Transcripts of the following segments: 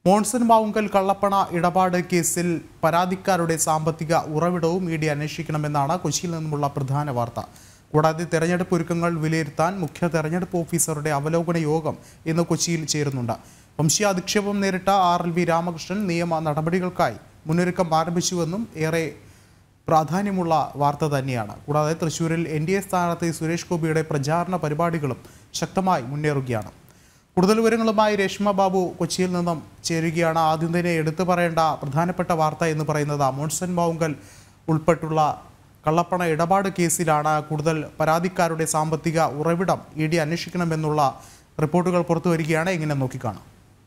മോൺസൺ മാവുങ്കൽ കള്ളപ്പണ ഇടപാട് കേസിൽ പരാതിക്കാരുടെ സാമ്പത്തിക ഉറവിടവും ഇ ഡി അന്വേഷിക്കണമെന്നാണ് കൊച്ചിയിൽ നിന്നുമുള്ള പ്രധാന വാർത്ത കൂടാതെ തെരഞ്ഞെടുപ്പ് ഒരുക്കങ്ങൾ വിലയിരുത്താൻ മുഖ്യ തെരഞ്ഞെടുപ്പ് ഓഫീസറുടെ അവലോകന യോഗം ഇന്ന് കൊച്ചിയിൽ ചേരുന്നുണ്ട് വംശീയാധിക്ഷേപം നേരിട്ട ആർ എൽ വി രാമകൃഷ്ണൻ നിയമ നടപടികൾക്കായി മുന്നൊരുക്കം ആരംഭിച്ചുവെന്നും ഏറെ പ്രാധാന്യമുള്ള വാർത്ത തന്നെയാണ് കൂടാതെ തൃശൂരിൽ എൻ ഡി എ സ്ഥാനാർത്ഥി സുരേഷ് ഗോപിയുടെ പ്രചാരണ പരിപാടികളും ശക്തമായി മുന്നേറുകയാണ് കൂടുതൽ വിവരങ്ങളുമായി രേഷ്മ ബാബു കൊച്ചിയിൽ നിന്നും ചേരുകയാണ് ആദ്യം തന്നെ എടുത്തു പറയേണ്ട പ്രധാനപ്പെട്ട വാർത്ത എന്ന് പറയുന്നത് മോൺസൺ മാവുങ്കൽ ഉൾപ്പെട്ടുള്ള കള്ളപ്പണ ഇടപാട് കേസിലാണ് കൂടുതൽ പരാതിക്കാരുടെ സാമ്പത്തിക ഉറവിടം ഇ ഡി അന്വേഷിക്കണമെന്നുള്ള റിപ്പോർട്ടുകൾ പുറത്തു വരികയാണ് എങ്ങനെ നോക്കിക്കാണാം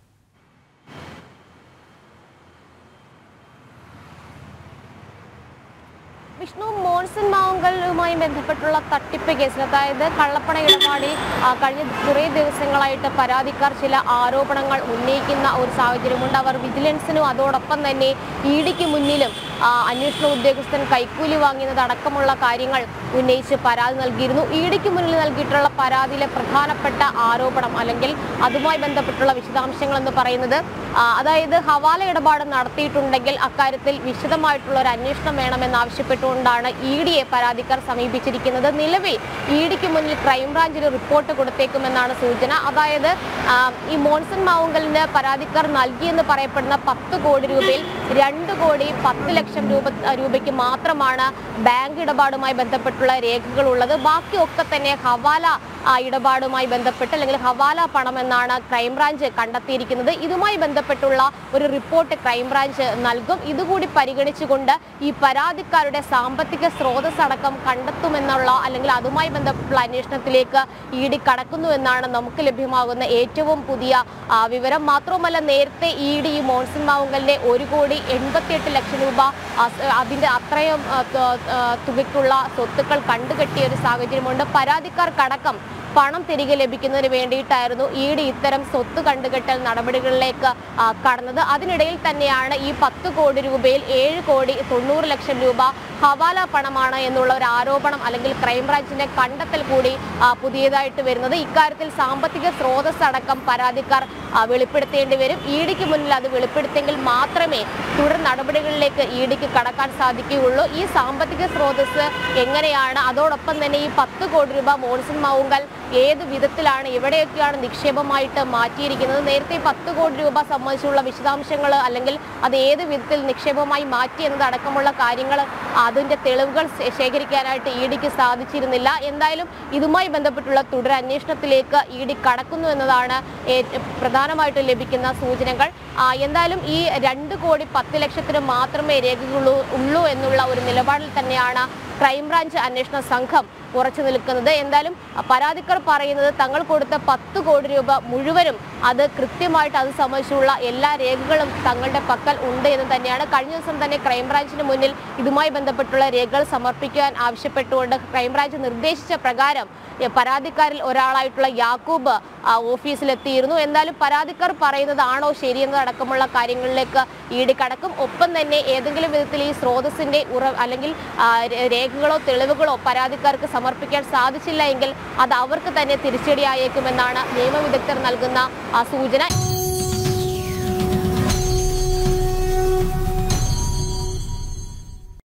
വിഷ്ണു മോൺസൺ മാവുങ്കലുമായി ബന്ധപ്പെട്ടുള്ള തട്ടിപ്പ് കേസിൽ അതായത് കള്ളപ്പണ ഇടപാടിൽ ആ, കഴിഞ്ഞ കുറേ ദിവസങ്ങളായിട്ട് പരാതിക്കാർ ചില ആരോപണങ്ങൾ ഉന്നയിക്കുന്ന ഒരു സാഹചര്യമുണ്ട് അവർ വിജിലൻസിനും അതോടൊപ്പം തന്നെ ഇ ഡിക്ക് മുന്നിലും ആ, അന്വേഷണ ഉദ്യോഗസ്ഥൻ കൈക്കൂലി വാങ്ങിയത് അടക്കമുള്ള കാര്യങ്ങൾ ഉന്നയിച്ച് പരാതി നൽകിയിരുന്നു ഇ ഡിക്ക് മുന്നിൽ നൽകിയിട്ടുള്ള പരാതിയിലെ പ്രധാനപ്പെട്ട ആരോപണം അല്ലെങ്കിൽ അതുമായി ബന്ധപ്പെട്ടുള്ള വിശദാംശങ്ങൾ എന്ന് പറയുന്നത് ആ, അതായത് ഹവാല ഇടപാട് നടത്തിയിട്ടുണ്ടെങ്കിൽ അക്കാര്യത്തിൽ വിശദമായിട്ടുള്ള ഒരു അന്വേഷണം വേണമെന്ന് ആവശ്യപ്പെട്ടുകൊണ്ടാണ് ഇ ഡിയെ പരാതിക്കാർ സമീപിച്ചിരിക്കുന്നത് നിലവിൽ ഇ ഡിക്ക് മുന്നിൽ ക്രൈംബ്രാഞ്ചിന് റിപ്പോർട്ട് കൊടുത്തേക്കുമെന്നാണ് സൂചന അതായത് ആ, ഈ മോൺസൺ മാവുങ്കലിന് പരാതിക്കാർ നൽകിയെന്ന് പറയപ്പെടുന്ന പത്ത് കോടി രൂപയിൽ രണ്ട് കോടി പത്ത് ലക്ഷം രൂപ രൂപയ്ക്ക് മാത്രമാണ് ബാങ്ക് ഇടപാടുമായി ബന്ധപ്പെട്ടുള്ള രേഖകൾ ഉള്ളത് ബാക്കിയൊക്കെ തന്നെ ഹവാല ആ, ഇടപാടുമായി ബന്ധപ്പെട്ട് അല്ലെങ്കിൽ ഹവാല പണം എന്നാണ് ക്രൈംബ്രാഞ്ച് കണ്ടെത്തിയിരിക്കുന്നത് ഇതുമായി ബന്ധപ്പെട്ടുള്ള ഒരു റിപ്പോർട്ട് ക്രൈംബ്രാഞ്ച് നൽകും ഇതുകൂടി പരിഗണിച്ചുകൊണ്ട് ഈ പരാതിക്കാരുടെ സാമ്പത്തിക സ്രോതസ് അടക്കം കണ്ടെത്തുമെന്നുള്ള അല്ലെങ്കിൽ അതുമായി ബന്ധപ്പെട്ടുള്ള അന്വേഷണത്തിലേക്ക് ഇ ഡി കടക്കുന്നു എന്നാണ് നമുക്ക് ലഭ്യമാകുന്ന ഏറ്റവും പുതിയ ആ, വിവരം മാത്രവുമല്ല നേരത്തെ ഇ ഡി ഈ മോൺസൺ മാവുങ്കലിന്റെ ഒരു കോടി എൺപത്തിയെട്ട് ലക്ഷം രൂപ ആ, സ- അതിന്റെ അത്രയും ആ, ത- ആ, തുകയ്ക്കുള്ള സ്വത്തുക്കൾ കണ്ടുകെട്ടിയ ഒരു സാഹചര്യമുണ്ട് പരാതിക്കാർക്കടക്കം പണം തിരികെ ലഭിക്കുന്നതിന് വേണ്ടിയിട്ടായിരുന്നു ഇ ഡി ഇത്തരം സ്വത്ത് കണ്ടുകെട്ടൽ നടപടികളിലേക്ക് ആ, കടന്നത് അതിനിടയിൽ തന്നെയാണ് ഈ പത്ത് കോടി രൂപയിൽ ഏഴ് കോടി തൊണ്ണൂറ് ലക്ഷം രൂപ ഹവാല പണമാണ് എന്നുള്ള ഒരു ആരോപണം അല്ലെങ്കിൽ ക്രൈംബ്രാഞ്ചിന്റെ കണ്ടെത്തൽ കൂടി ആ, പുതിയതായിട്ട് വരുന്നത് ഇക്കാര്യത്തിൽ സാമ്പത്തിക സ്രോതസ് അടക്കം പരാതിക്കാർ ആ, വെളിപ്പെടുത്തേണ്ടി വരും ഇ ഡിക്ക് മുന്നിൽ അത് വെളിപ്പെടുത്തിയെങ്കിൽ മാത്രമേ തുടർ നടപടികളിലേക്ക് ഇ ഡിക്ക് കടക്കാൻ സാധിക്കുകയുള്ളൂ ഈ സാമ്പത്തിക സ്രോതസ് എങ്ങനെയാണ് അതോടൊപ്പം തന്നെ ഈ പത്ത് കോടി രൂപ മോൺസൺ മാവുങ്കൽ ഏത് വിധത്തിലാണ് എവിടെയൊക്കെയാണ് നിക്ഷേപമായിട്ട് മാറ്റിയിരിക്കുന്നത് നേരത്തെ പത്ത് കോടി രൂപ സംബന്ധിച്ചുള്ള വിശദാംശങ്ങൾ അല്ലെങ്കിൽ അത് ഏത് വിധത്തിൽ നിക്ഷേപമായി മാറ്റി എന്നതടക്കമുള്ള കാര്യങ്ങൾ അതിന്റെ തെളിവുകൾ ശേ- ശേഖരിക്കാനായിട്ട് ഇ ഡിക്ക് സാധിച്ചിരുന്നില്ല എന്തായാലും ഇതുമായി ബന്ധപ്പെട്ടുള്ള തുടർ അന്വേഷണത്തിലേക്ക് ഇ ഡി കടക്കുന്നു എന്നതാണ് ഏ- പ്രധാനമായിട്ടും ലഭിക്കുന്ന സൂചനകൾ ആ, എന്തായാലും ഈ രണ്ട് കോടി പത്ത് ലക്ഷത്തിന് മാത്രമേ രേഖകളുള്ളൂ ഉള്ളൂ എന്നുള്ള ഒരു നിലപാടിൽ തന്നെയാണ് ക്രൈംബ്രാഞ്ച് അന്വേഷണ സംഘം ഉറച്ചു നിൽക്കുന്നത് എന്തായാലും പരാതിക്കാർ പറയുന്നത് തങ്ങൾ കൊടുത്ത പത്ത് കോടി രൂപ മുഴുവനും അത് കൃത്യമായിട്ട് അത് സംബന്ധിച്ചുള്ള എല്ലാ രേഖകളും തങ്ങളുടെ പക്കൽ ഉണ്ട് എന്ന് തന്നെയാണ് കഴിഞ്ഞ ദിവസം തന്നെ ക്രൈംബ്രാഞ്ചിന് മുന്നിൽ ഇതുമായി ബന്ധപ്പെട്ടുള്ള രേഖകൾ സമർപ്പിക്കാൻ ആവശ്യപ്പെട്ടുകൊണ്ട് ക്രൈംബ്രാഞ്ച് നിർദ്ദേശിച്ച പ്രകാരം എ, പരാതിക്കാരിൽ ഒരാളായിട്ടുള്ള യാക്കൂബ് ആ, ഓഫീസിലെത്തിയിരുന്നു എന്തായാലും പരാതിക്കാർ പറയുന്നത് ആണോ ശരിയെന്നതടക്കമുള്ള കാര്യങ്ങളിലേക്ക് ഇ ഡി കടക്കും ഒപ്പം തന്നെ ഏതെങ്കിലും വിധത്തിൽ ഈ സ്രോതസ്സിന്റെ ഉറ അല്ലെങ്കിൽ ആ, രേ- രേഖകളോ തെളിവുകളോ പരാതിക്കാർക്ക് സമർപ്പിക്കാൻ സാധിച്ചില്ല എങ്കിൽ അത് അവർക്ക് തന്നെ തിരിച്ചടിയായേക്കുമെന്നാണ് നിയമവിദഗ്ധർ നൽകുന്ന ആ, സൂചന